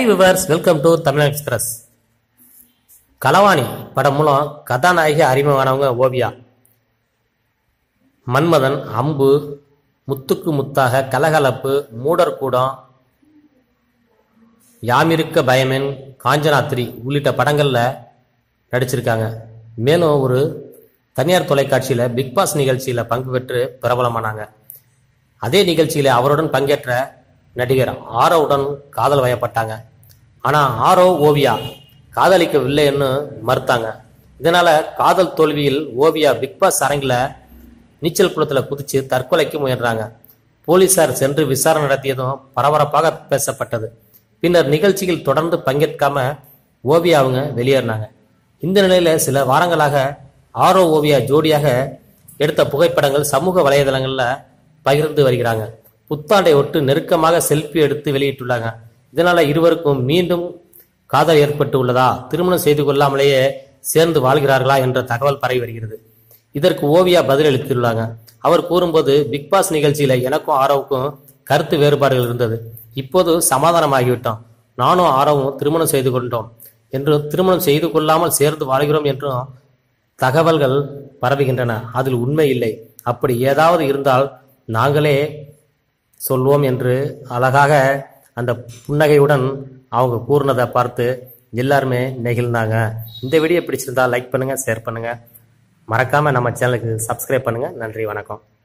viewers welcome to Tamil express களவாணி படம் மூலம் கதாநாயகி அறிமுகமானவங்க ஓவியா மன்மதன் அம்பு முத்துக்கு முத்தாக கலகலப்பு மூடர்கூடம் யாமிருக்க பயமென் காஞ்சனாத்திரி உள்ளிட்ட படங்களில் நடிச்சிருக்காங்க மேலும் ஒரு தனியார் தொலைக்காட்சியில் பிக் பாஸ் நிகழ்ச்சியில் பங்கு பெற்று பிரபலமானாங்க அதே நிகழ்ச்சியில் அவருடன் பங்கேற்ற நடிகர் ஆரோவுடன் காதல் வயப்பட்டாங்க ஆனால் ஆரோ ஓவியா காதலிக்கவில்லைன்னு மறுத்தாங்க இதனால காதல் தோல்வியில் ஓவியா பிக் பாஸ் அரங்கில் நீச்சல் குளத்தில் குதிச்சு தற்கொலைக்கு முயன்றாங்க போலீசார் சென்று விசாரணை நடத்தியதும் பரபரப்பாக பேசப்பட்டது பின்னர் நிகழ்ச்சியில் தொடர்ந்து பங்கேற்காம ஓவியா அவங்க வெளியேறினாங்க இந்த நிலையில சில வாரங்களாக ஆரோ ஓவியா ஜோடியாக எடுத்த புகைப்படங்கள் சமூக வலைதளங்கள்ல பகிர்ந்து வருகிறாங்க புத்தாண்டை ஒட்டு நெருக்கமாக செல்ஃபி எடுத்து வெளியிட்டுள்ளாங்க இதனால இருவருக்கும் மீண்டும் காதல் ஏற்பட்டு உள்ளதா திருமணம் செய்து கொள்ளாமலேயே சேர்ந்து வாழ்கிறார்களா என்ற தகவல் பரவி வருகிறது இதற்கு ஓவியா பதிலளித்துள்ளாங்க அவர் கூறும்போது பிக் பாஸ் நிகழ்ச்சியில எனக்கும் ஆரோவுக்கும் கருத்து வேறுபாடுகள் இருந்தது இப்போது சமாதானமாகிவிட்டோம் நானும் ஆரோவும் திருமணம் செய்து கொண்டோம் என்றும் திருமணம் செய்து கொள்ளாமல் சேர்ந்து வாழ்கிறோம் என்றும் தகவல்கள் பரவுகின்றன அதில் உண்மை இல்லை அப்படி ஏதாவது இருந்தால் நாங்களே சொல்வோம் என்று அழகாக அந்த புன்னகையுடன் அவங்க கூறினதை பார்த்து எல்லாருமே நெகிழ்ந்தாங்க இந்த வீடியோ பிடிச்சிருந்தா லைக் பண்ணுங்க ஷேர் பண்ணுங்க மறக்காம நம்ம சேனலுக்கு சப்ஸ்கிரைப் பண்ணுங்க நன்றி வணக்கம்